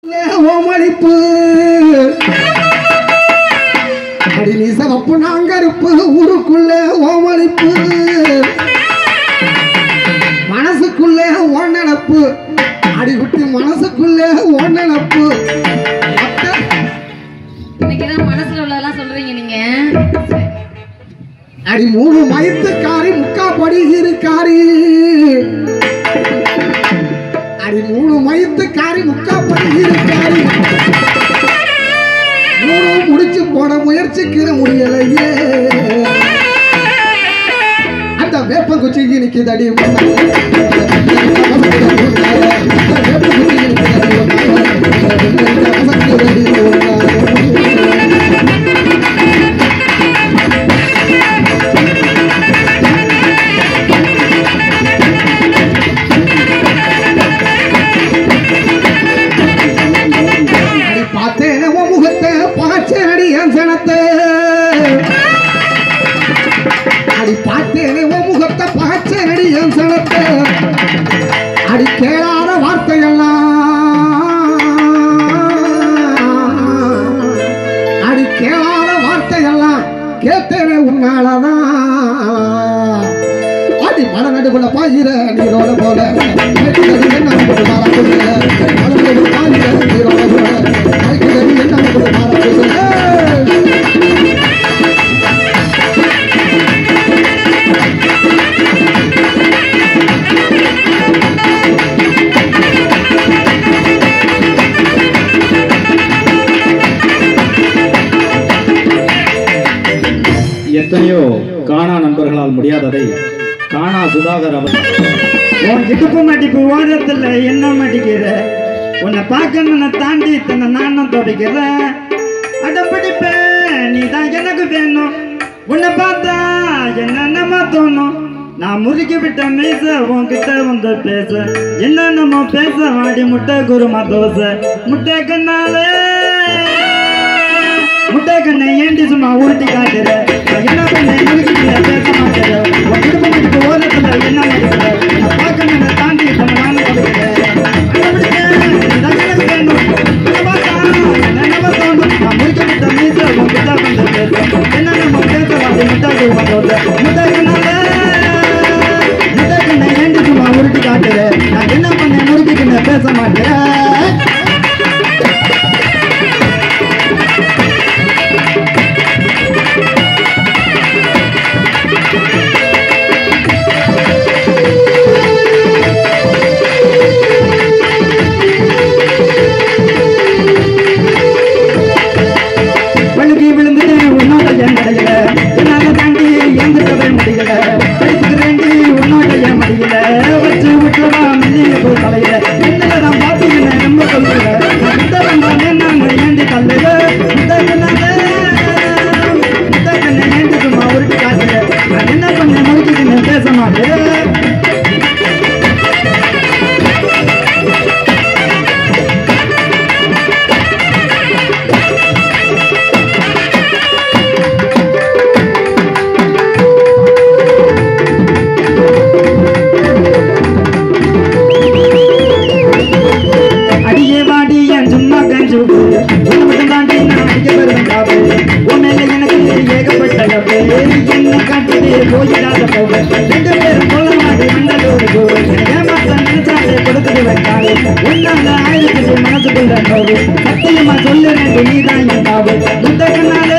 ஓமளிப்பு அடி நீ சிவப்பு நாங்கருப்பு ஊருக்குள்ள ஓமளிப்பு மனசுக்குள்ள ஒன்னப்பு அடிகுட்டி மனசுக்குள்ள ஒன்னப்பு இன்னைக்குதான் மனசுல உள்ளதெல்லாம் சொல்றீங்க நீங்க அடி மூணு மயத்துக்காரி முக்கா படி இருக்காரி அடி மூணு மயத்துக்காரி முக்கா படி இருக்காரி மூணு முடிச்சு போட முயற்சிக்கிற முடியலையே அந்த வேப்பங்குச்சிக்கு நிக்குது அடி அடி பார்த்தேன் உன் முகத்தை பார்த்தேன் அடி என் சனத்தை அடி பார்த்தேன் உன் முகத்தை பார்த்தேன் அடி என் சனத்தை அடி கேளாத வார்த்தையெல்லாம் அடி கேளாத வார்த்தையெல்லாம் கேட்டேனே உன்னாலதான் அடி மன நடுவுல பாயிர நீரோட போல கேட்குதடி என்ன உங்களுக்கு மாற கொடுங்க மன நடுவுல பாயிர நீரோட போல கேட்குதடி என்ன உங்களுக்கு மாற கொடுங்க எத்தனையோ காணா நண்பர்களால் முடியாததை காணா சுதாகர் அவர் உன் இடுப்பு மடிப்பு ஓரத்துல என்ன மடிக்கிற உன்னை பார்க்கணும்னு தாண்டி தன்னை நானும் துடைக்கிறேன் அடம்பிடிப்பேன் நீ தான் எனக்கு வேணும் உன்னை பார்த்தா என்னென்னமா தோணும் நான் முறுக்கி விட்ட மீச உன்கிட்ட வந்து பேச என்னென்னமோ பேச வாடி முட்டை குருமா தோசை முட்டை கண்ணாலே முட்டை கண்ணை ஏண்டி சும்மா உருட்டி காட்டுற நான் என்ன பண்ண முழுக்கிட்டு பேச மாட்டேற உன் குடும்ப முடிப்பு ஓரத்துல என்ன மடிக்கிற நான் பார்க்க என்ன தாண்டி பண்ண நானும் கொடுக்குறேன் என்ன நம்ம பேச வாடி முட்டை குருமா தோசை முட்டை கண்ணாலே முட்டை கண்ணை ஏண்டி சும்மா உருட்டி காட்டுற நான் என்ன பண்ண முறுக்கிட்டு பேச மாட்டேன் வழுக்கி விழுந்துட்டேன் உன்னோட என் நடையில என்னால தாண்டி எந்திரவே முடியல பேசுக்கு வேண்டி உன்னோட என் மடியில வச்சு விட்டுவா மெல்லிய போ தலையில என்னல நான் பாத்தீங்கன்னா ரொம்ப சொல்லுற இந்த வந்தானே நாங்க ஏண்டி தள்ளுற இந்த கண்ணால இந்த கண்ணை ஏண்டி சும்மா உருட்டி காட்டுற நான் என்ன பண்ண முடிக்கிட்டு பேச மாட்டேன் அடியே வாடி என் சும்மா கஞ்சு மட்டும் தாண்டி நான் அடிக்க வருவேன் காப்பு உன் மேல எனக்கு ஏகப்பட்ட கப்பு என்ன காட்டிட்டு போயிடாத போக ரெண்டு பேரும் கொல்ல மாட்டி மண்டலோடு போ ஏமாத்த நினைச்சாலே கொடுத்துட்டு வைக்காது உன்னால ஆயிரத்துக்கு மனசுக்குள்ள நோவு சத்தியமா சொல்லுறேன் நீ தான் என் காவு முத்த கண்ணாலே